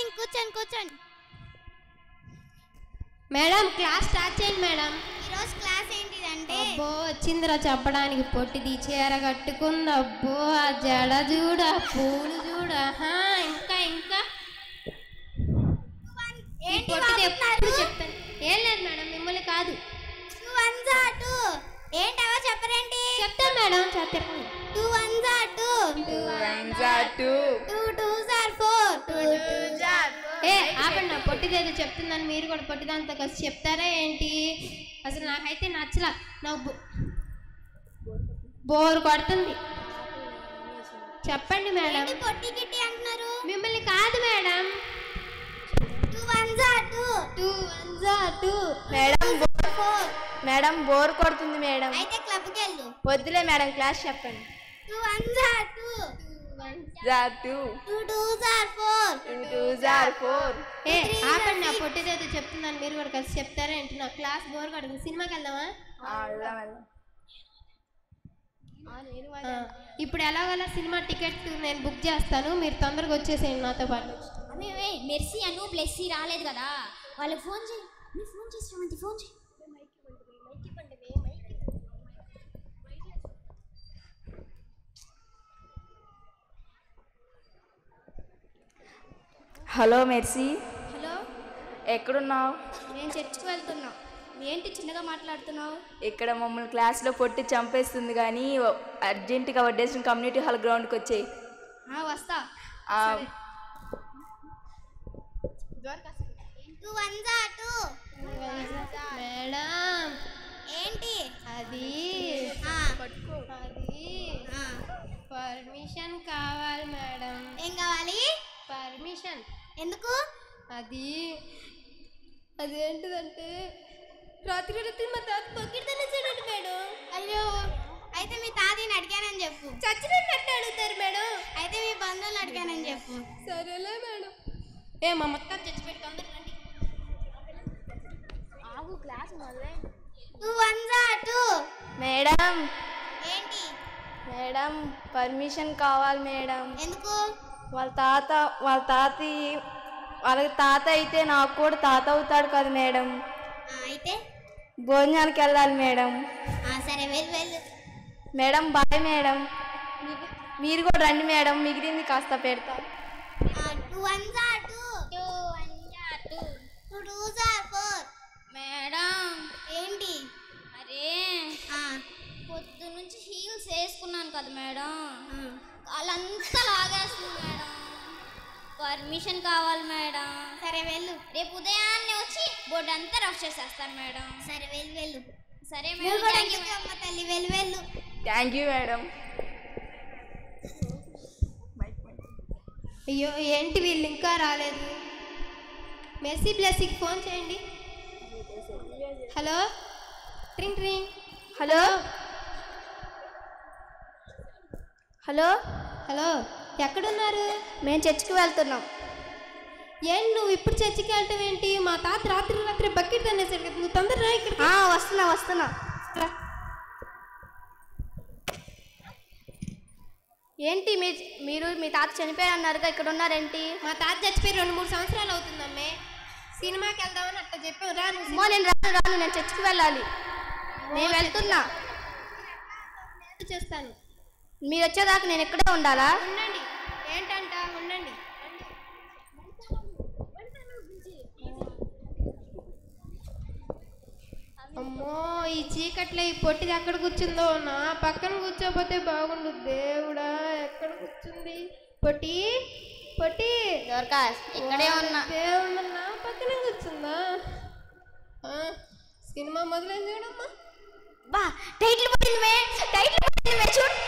Morning కూర్చోండి కూర్చోండి madam class start చేయండి మేడం ఈరోజు క్లాస్ ఏంటిదంటే అబ్బో వచ్చిందిరా చెప్పడానికి పొట్టిది చీర కట్టుకుంది అబ్బో ఆ జడ చూడ ఆ పూలు చూడ ఆహా, ఇంకా ఇంకా ఈ ఏంటి పొట్టిది ఎప్పుడు వాగుతున్నారు? చెప్తాను ఏం లేదు మేడం మిమ్మల్ని కాదు టూ వన్ జా టూ ఏంటవో చెప్పరేంటి చెప్తాను మేడం చెప్తాను two one za two two two zar four two two zar ఏ ఆపండి నా పొట్టిదేదో చెప్తుందని మీరు కూడా పొట్టిదాంతో కలిసి చెప్తారా ఏంటి అసలు నాకైతే నచ్చలా నాకు బో- బోర్ కొడుతుంది చెప్పండి మేడం ఏంటి పొట్టి గిట్టి అంటున్నారు మిమ్మల్ని కాదు madam two one za two two one za two madam బో- ఫోర్ మేడం బోర్ కొడుతుంది మేడం అయితే క్లబ్కి వెళ్ళు వద్దులే మేడం క్లాస్ చెప్పండి two one za two zar two two two zar four two two zar four ఏ ఆపండి నా పొట్టిదేదో చెప్తుందని మీరు కూడా కలిసి చెప్తారా ఏంటి నా క్లాస్ బోర్ కొడుతుంది సినిమాకి వెళ్దామా ఆ, ఇప్పుడు ఎలాగోలా సినిమా టికెట్ నేను బుక్ చేస్తాను మీరు తొందరగా వచ్చేసేయండి నాతో పాటు అదే మెర్సీ అను బ్లెస్సీ రాలేదు కదా వాళ్ళకి ఫోన్ చేయి నీ ఫోన్ చేసి రమ్మంది ఫోన్ చేయి హలో మెర్సీ హలో ఎక్కడున్నావు నేను చర్చికి వెళ్తున్నా ఏంటి చిన్నగా మాట్లాడుతున్నావు ఇక్కడ మమ్మల్ని క్లాస్లో పొట్టి చంపేస్తుంది కానీ అర్జెంటుగా వడ్డేసిన కమ్యూనిటీ హాల్ గ్రౌండ్కి వచ్చేయి వస్తా ఆ, two one za two madam ఏంటి అది ఆ, అది ఆ. పర్మిషన్ కావాలి మేడం ఏం కావాలి పర్మిషన్ ఎందుకు అది అదేంటిదంటే రాత్రి రాత్రి మా తాత పొగిడితేనే చూడండి మేడం అయ్యో అయితే మీ తాతయ్యని అడిగానని చెప్పు చచ్చినట్టు అట్ట అడుగుతారు మేడం అయితే మీ బంధువులను అడిగానని చెప్పు సరేలే మేడం ఏ మా మొత్తం చచ్చిపెట్టి తొందరగా రండి two one za two madam ఏంటి మేడం పర్మిషన్ కావాలి మేడం ఎందుకు వాళ్ళ తాత వాళ్ళ తాత వాళ్ళ తాత అయితే నాకు కూడా తాత అవుతాడు కదా మేడం ఆ, అయితే భోజనానికి వెళ్ళాలి మేడం ఆ, సరే వెళ్ళు వెళ్ళు మేడం బాయ్ మేడం మీరు కూడా రండి మేడం మిగిలింది కాస్త పెడతా two one za two two one za two two two za four madam ఏంటి అరే ఆ, పొద్దు నుంచి హీల్స్ వేసుకున్నాను కదా మేడం ఆ. వాళ్ళంతా లాగేస్తుంది మేడం పర్మిషన్ కావాలి మేడం సరే వెళ్ళు రేపు ఉదయాన్నే వచ్చి బోర్డు అంతా రఫ్ చేసేస్తాను మేడం సరే వెళ్ళు వెళ్ళు సరే నువ్వు మేడం కూడా థ్యాంక్ యూ ఎందుకు అమ్మ తల్లి వెళ్ళు వెళ్ళు థ్యాంక్ యూ మేడం అయ్యో ఏంటి వీళ్ళు ఇంకా రాలేదు మెస్సీ బ్లెస్సీకి ఫోన్ చేయండి హలో ట్రింగ్ ట్రింగ్ హలో హలో హలో ఎక్కడున్నారు మేము చర్చికి వెళ్తున్నాం ఏంటి నువ్వు ఇప్పుడు చర్చికి వెళ్ళటం ఏంటి మా తాత రాత్రి రాత్రి బకెట్ తనేసాడు కదా నువ్వు తొందర రా ఇక్కడ ఆ, వస్తున్నా వస్తున్నా ఏంటి మీ మీరు మీ తాత చనిపోయారన్నారుగా ఇక్కడ ఉన్నారేంటి మా తాత చచ్చిపోయి రెండు మూడు సంవత్సరాలు అవుతుందమ్మే సినిమాకి వెళ్దామని అట్లా చెప్పావు రా నువ్వు అమ్మో నేను రాను రాను నేను చర్చికి వెళ్ళాలి నేను వెళ్తున్నా సినిమా చేస్తాను మీరు వచ్చేదాకా నేను ఇక్కడే ఉండాలా ఉండండి ఏంటంట ఉండండి అమ్మో ఈ చీకట్లో ఈ పొట్టిది ఎక్కడ కూర్చుందో నా పక్కన కూర్చోపోతే బాగుండు దేవుడా ఎక్కడ కూర్చుంది పొట్టి పొట్టి దొరకాస్ ఇక్కడే ఉన్నా దేవుడు నా పక్కన కూర్చుందా ఆ, సినిమా మొదలై చూడమ్మా బా టైటిల్ పడింది మే టైటిల్ పడింది మే చూడు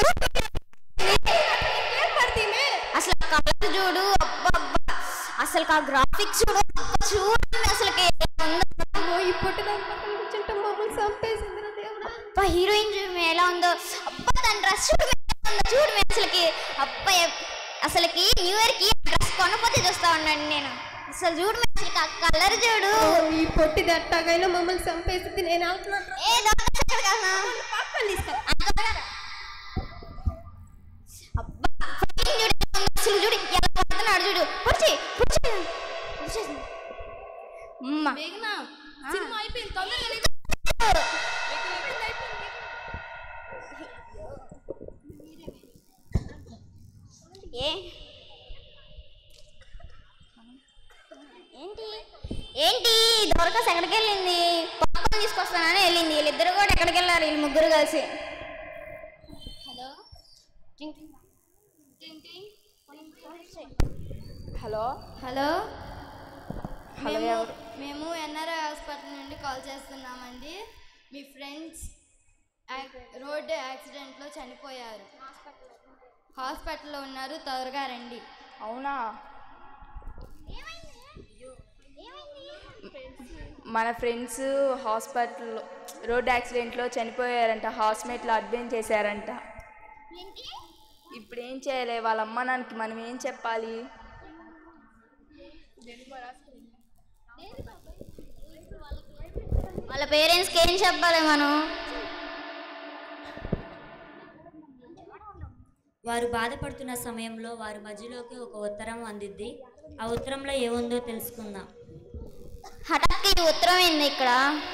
పడితే అసలు ఆ కలర్ చూడు అబ్బా అబ్బా అసలు ఆ గ్రాఫిక్స్ చూడు అబ్బా, చూడండి అసలుకి అమ్మో ఈ పొట్టి దాని పక్కన కూర్చుంటే మమ్మల్ని చంపేసిందిరా దేవుడా అబ్బా హీరోయిన్ చూడు మే ఎలా ఉందో అబ్బా దాని డ్రెస్ చూడు మే ఎలా ఉందో చూడు మే అసలుకి అబ్బా ఎప్- అసలుకి న్యూ ఇయర్ కి డ్రెస్ కొనపోతే చూస్తా ఉన్నాను నేను అసలు చూడు మే అసలు ఆ కలర్ చూడు ఓ, ఈ పొట్టి దట్టగైనా మమ్మల్ని చంపేసింది నేను వెళ్తున్నాను ఏ దొంగ కదా పక్కన తీసుకెళ్ళి అబ్బా fighting చూడు ఎలా ఉందో, అసలు చూడు ఎలా కొడతా పడుతున్నాడు చూడు పుడిచి పుడిచి పుడిచి. అమ్మ. సినిమా అయిపోయింది తొందరగా ఏ ఏంటి ఏంటి దొరకస్ ఎక్కడికి వెళ్ళింది పాపం తీసుకొస్తానని వెళ్ళింది వీళ్ళిద్దరు కూడా ఎక్కడికి వెళ్ళారు వీళ్ళు ముగ్గురు కలిసి హలో హలో హలో హలో మేము ఎవరు మేము ఎన్ఆర్ఐ హాస్పిటల్ నుండి కాల్ చేస్తున్నామండి మీ ఫ్రెండ్స్ రోడ్డు యాక్సిడెంట్లో చనిపోయారు హాస్పిటల్లో ఉన్నారు త్వరగా రండి అవునా మన ఫ్రెండ్స్ హాస్పిటల్ రోడ్ యాక్సిడెంట్లో చనిపోయారంట హాస్పిటల్లో అడ్మిట్ చేశారంట ఇప్పుడు ఏం చేయలే వాళ్ళ అమ్మ నాన్నకి మనం ఏం చెప్పాలి వాళ్ళ పేరెంట్స్కి ఏం చెప్పాలి మనం వారు బాధపడుతున్న సమయంలో వారి మధ్యలోకి ఒక ఉత్తరం అందిద్ది ఆ ఉత్తరంలో ఏముందో తెలుసుకుందాం హఠాత్గా ఈ ఉత్తరం ఏంది ఇక్కడ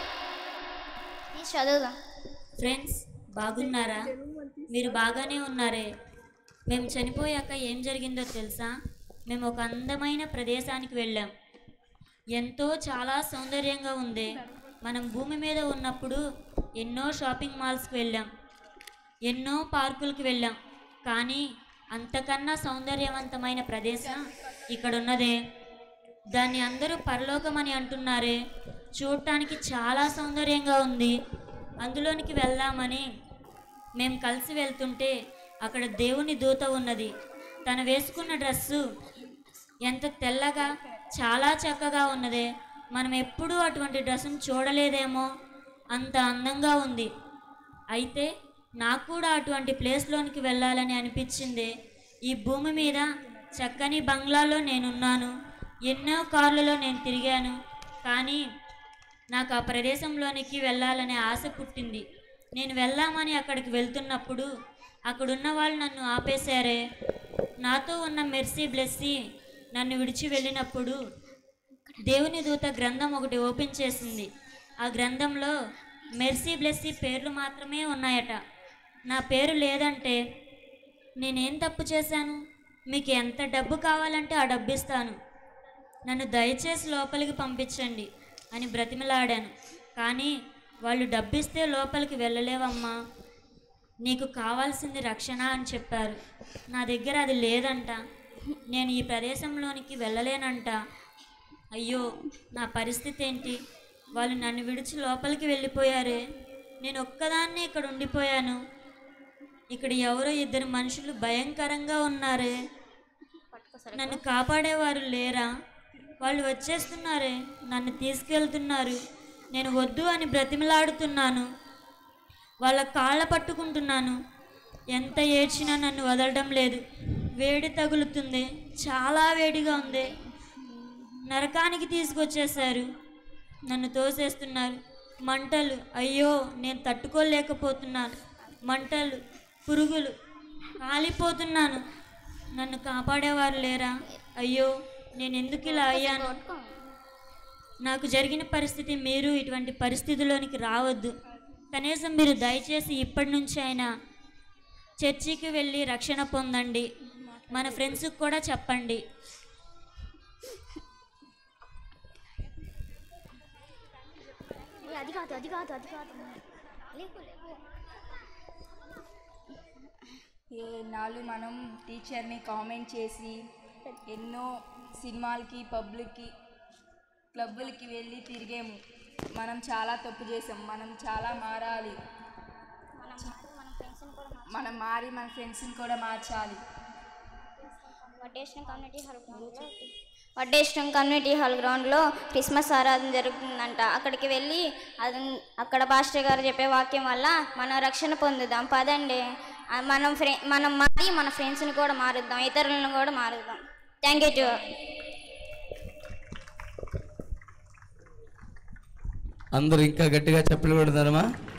ఈ చదువుదాం ఫ్రెండ్స్ బాగున్నారా మీరు బాగానే ఉన్నారే మేము చనిపోయాక ఏం జరిగిందో తెలుసా మేము ఒక అందమైన ప్రదేశానికి వెళ్ళాం ఎంతో చాలా సౌందర్యంగా ఉంది మనం భూమి మీద ఉన్నప్పుడు ఎన్నో షాపింగ్ మాల్స్కి వెళ్ళాం ఎన్నో పార్కులకు వెళ్ళాం కానీ అంతకన్నా సౌందర్యవంతమైన ప్రదేశం ఇక్కడ ఉన్నదే దాన్ని అందరూ పరలోకమని అంటున్నారే చూడటానికి చాలా సౌందర్యంగా ఉంది అందులోనికి వెళ్దామని మేము కలిసి వెళ్తుంటే అక్కడ దేవుని దూత ఉన్నది తను వేసుకున్న డ్రెస్సు ఎంత తెల్లగా చాలా చక్కగా ఉన్నదే మనం ఎప్పుడూ అటువంటి డ్రెస్సును చూడలేదేమో అంత అందంగా ఉంది అయితే నాకు కూడా అటువంటి ప్లేస్లోనికి వెళ్ళాలని అనిపించింది ఈ భూమి మీద చక్కని బంగ్లాలో నేనున్నాను ఎన్నో కార్లలో నేను తిరిగాను కానీ నాకు ఆ ప్రదేశంలోనికి వెళ్ళాలనే ఆశ పుట్టింది నేను వెళ్దామని అక్కడికి వెళ్తున్నప్పుడు అక్కడున్న వాళ్ళు నన్ను ఆపేశారే నాతో ఉన్న మెర్సీ బ్లెస్సీ నన్ను విడిచి వెళ్ళినప్పుడు దేవుని దూత గ్రంథం ఒకటి ఓపెన్ చేసింది ఆ గ్రంథంలో మెర్సీ బ్లెస్సీ పేర్లు మాత్రమే ఉన్నాయట నా పేరు లేదంటే నేనేం తప్పు చేశాను మీకు ఎంత డబ్బు కావాలంటే ఆ డబ్బు ఇస్తాను నన్ను దయచేసి లోపలికి పంపించండి అని బ్రతిమలాడాను కానీ వాళ్ళు డబ్బిస్తే లోపలికి వెళ్ళలేవమ్మా నీకు కావాల్సింది రక్షణ అని చెప్పారు నా దగ్గర అది లేదంట నేను ఈ ప్రదేశంలోనికి వెళ్ళలేనంట అయ్యో నా పరిస్థితి ఏంటి వాళ్ళు నన్ను విడిచి లోపలికి వెళ్ళిపోయారే నేను ఒక్కదాన్నే ఇక్కడ ఉండిపోయాను ఇక్కడ ఎవరో ఇద్దరు మనుషులు భయంకరంగా ఉన్నారే నన్ను కాపాడేవారు లేరా వాళ్ళు వచ్చేస్తున్నారే నన్ను తీసుకెళ్తున్నారు నేను వద్దు అని బ్రతిమలాడుతున్నాను వాళ్ళ కాళ్ళ పట్టుకుంటున్నాను ఎంత ఏడ్చినా నన్ను వదలడం లేదు వేడి తగులుతుంది చాలా వేడిగా ఉంది నరకానికి తీసుకొచ్చేశారు నన్ను తోసేస్తున్నారు మంటలు అయ్యో నేను తట్టుకోలేకపోతున్నాను మంటలు పురుగులు కాలిపోతున్నాను నన్ను కాపాడేవారు లేరా అయ్యో నేను ఎందుకు ఇలా అయ్యాను నాకు జరిగిన పరిస్థితి మీరు ఇటువంటి పరిస్థితిలోనికి రావద్దు కనీసం మీరు దయచేసి ఇప్పటి నుంచి అయినా చర్చికి వెళ్ళి రక్షణ పొందండి మన ఫ్రెండ్స్కి కూడా చెప్పండి అది కాదు అది కాదు అది కాదు లేకు లేకు ఏ నాళ్ళు మనం టీచర్ని కామెంట్ చేసి ఎన్నో సినిమాలకి పబ్లిక్కి క్లబ్బులకి వెళ్ళి తిరిగాము మనం చాలా తప్పు చేసాం మనం చాలా మారాలి మనం మారి మన ఫ్రెండ్స్ని కూడా మార్చాలి వడ్డేశ్వరం కమ్యూనిటీ హాల్ గ్రౌండ్లో వడ్డేశ్వరం కమ్యూనిటీ హాల్ గ్రౌండ్లో క్రిస్మస్ ఆరాధన జరుగుతుందంట అక్కడికి వెళ్ళి అది అక్కడ పాస్టర్ గారు చెప్పే వాక్యం వల్ల మనం రక్షణ పొందుదాం పదండి ఆ, మనం ఫ్రె మనం మారి మన ఫ్రెండ్స్ని కూడా మారుద్దాం ఇతరులను కూడా మారుద్దాం థ్యాంక్ యూ టు అందరూ ఇంకా గట్టిగా చెప్పలు కొడతారమ్మా